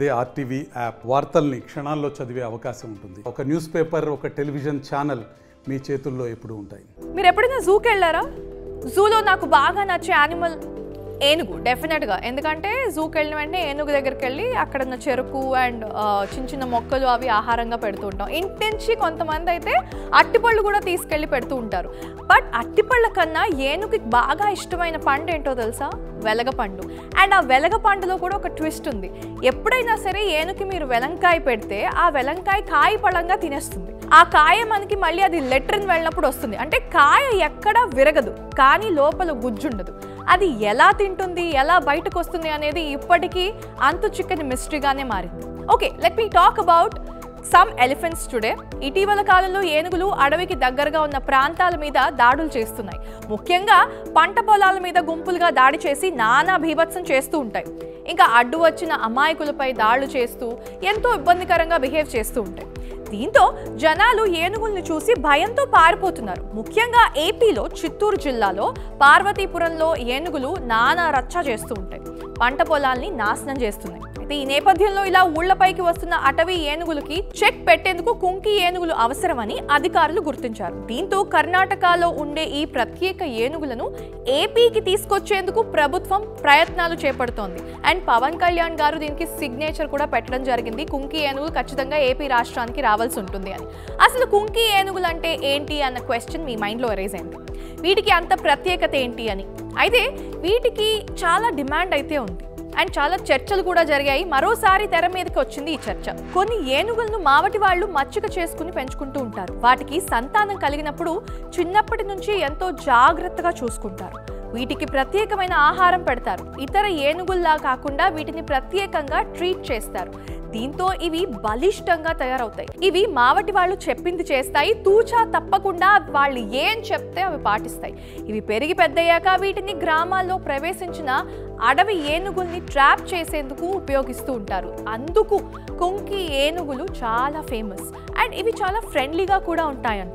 అదే RTV app వార్తల్ని క్షణాల్లో చదివే అవకాశం ఉంటుంది ఒక న్యూస్ పేపర్ ఒక టెలివిజన్ ఛానల్ మీ చేతుల్లో ఎప్పుడూ ఉంటాయి మీరు ఎప్పుడైనా జూకి వెళ్ళారా జూలో నాకు బాగా నచ్చే యానిమల్ ఏనుగు డెఫినెట్గా ఎందుకంటే జూకి వెళ్ళిన వెంటనే ఏనుగు దగ్గరికి వెళ్ళి అక్కడ ఉన్న చెరుకు అండ్ చిన్న చిన్న మొక్కలు అవి ఆహారంగా పెడుతూ ఉంటాం ఇంటి నుంచి కొంతమంది అయితే అట్టిపళ్ళు కూడా తీసుకెళ్ళి పెడుతూ ఉంటారు బట్ అట్టిపళ్ళ కన్నా ఏనుగుకి బాగా ఇష్టమైన పండు ఏంటో తెలుసా వెలగ పండు అండ్ ఆ వెలగ పండులో కూడా ఒక ట్విస్ట్ ఉంది ఎప్పుడైనా సరే ఏనుగుకి మీరు వెలంకాయ పెడితే ఆ వెలంకాయ కాయ పళంగా తినేస్తుంది ఆ కాయ మనకి మళ్ళీ అది లెటర్ని వెళ్ళినప్పుడు వస్తుంది అంటే కాయ ఎక్కడ విరగదు కానీ లోపల గుజ్జుండదు అది ఎలా తింటుంది ఎలా బయటకు వస్తుంది అనేది ఇప్పటికీ అంతు చిక్కని మిస్టరీగానే మారింది okay let me talk about some elephants today ఇటీవల కాలంలో ఏనుగులు అడవికి దగ్గరగా ఉన్న ప్రాంతాల మీద దాడులు చేస్తున్నాయి ముఖ్యంగా పంట పొలాల మీద గుంపులుగా దాడి చేసి నానా భీభత్సం చేస్తూ ఉంటాయి ఇంకా అడ్డు వచ్చిన అమాయకులపై దాడులు చేస్తూ ఎంతో ఇబ్బందికరంగా బిహేవ్ చేస్తూ ఉంటాయి దీంతో జనాలు ఏనుగుల్ని చూసి భయంతో పారిపోతున్నారు ముఖ్యంగా ఏపీలో చిత్తూరు జిల్లాలో పార్వతీపురంలో ఏనుగులు నానా రచ్చ చేస్తూ ఉంటాయి పంట పొలాల్ని నాశనం చేస్తున్నాయి అయితే ఈ నేపథ్యంలో ఇలా ఊళ్లపైకి వస్తున్న అటవీ ఏనుగులకి చెక్ పెట్టేందుకు కుంకి ఏనుగులు అవసరమని అధికారులు గుర్తించారు దీంతో కర్ణాటకలో ఉండే ఈ ప్రత్యేక ఏనుగులను ఏపీకి తీసుకొచ్చేందుకు ప్రభుత్వం ప్రయత్నాలు చేపడుతోంది అండ్ పవన్ కళ్యాణ్ గారు దీనికి సిగ్నేచర్ కూడా పెట్టడం జరిగింది కుంకి ఏనుగులు ఖచ్చితంగా ఏపీ రాష్ట్రానికి రావాల్సి ఉంటుంది అని అసలు కుంకి ఏనుగులు అంటే ఏంటి అన్న క్వశ్చన్ మీ మైండ్లో అరైజ్ అయింది వీటికి అంత ప్రత్యేకత ఏంటి అని అయితే వీటికి చాలా డిమాండ్ అయితే ఉంది అండ్ చాలా చర్చలు కూడా జరిగాయి మరోసారి తెర మీదకి వచ్చింది ఈ చర్చ కొన్ని ఏనుగులను మావటి వాళ్ళు మచ్చిక చేసుకుని పెంచుకుంటూ ఉంటారు వాటికి సంతానం కలిగినప్పుడు చిన్నప్పటి నుంచి ఎంతో జాగ్రత్తగా చూసుకుంటారు వీటికి ప్రత్యేకమైన ఆహారం పెడతారు ఇతర ఏనుగుల్లా కాకుండా వీటిని ప్రత్యేకంగా ట్రీట్ చేస్తారు దీంతో ఇవి బలిష్టంగా తయారవుతాయి ఇవి మావటి వాళ్ళు చెప్పింది చేస్తాయి తూచా తప్పకుండా వాళ్ళు ఏం చెప్తే అవి పాటిస్తాయి ఇవి పెరిగి పెద్దయ్యాక వీటిని గ్రామాల్లో ప్రవేశించిన అడవి ఏనుగుల్ని ట్రాప్ చేసేందుకు ఉపయోగిస్తూ ఉంటారు అందుకు కుంకి ఏనుగులు చాలా ఫేమస్ అండ్ ఇవి చాలా ఫ్రెండ్లీగా కూడా ఉంటాయంట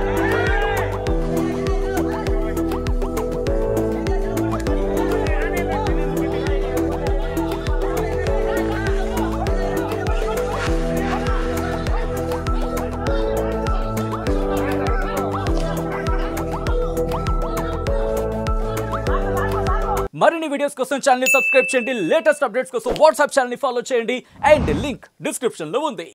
మరిన్ని వీడియోస్ కోసం ఛానల్ సబ్స్క్రైబ్ చేయండి లేటెస్ట్ అప్డేట్స్ కోసం వాట్సాప్ ఛానల్ ఫాలో చేయండి అండ్ లింక్ డిస్క్రిప్షన్ లో ఉంది